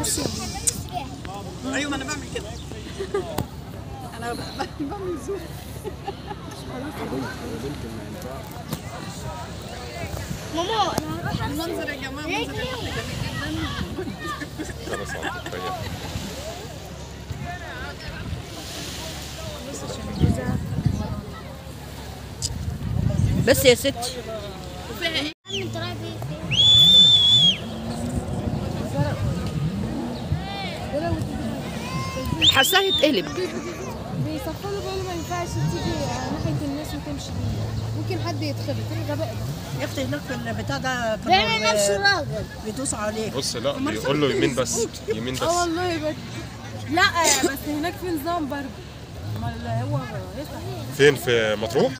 بصي ايوه ما انا بعمل كده انا بعمل زوم ماما انا هروح أغسل المنظر يا جماعه منظر رجلي. جميل جدا خلاص عم تتخيل بس يا ستي انت رايح فين حاساه يتقلب بيصفروا بيقولوا ما ينفعش تيجي ناحية الناس وتمشي بيها ممكن حد يتخبط ايه الغباء ده يا اختي هناك في البتاع ده بيعمل نفسه كانوا راجل بيدوسوا عليه بص لا بيقول له يمين بس يمين بس اه والله بس لا بس هناك في نظام برضه امال هو يفتح فين في مطروح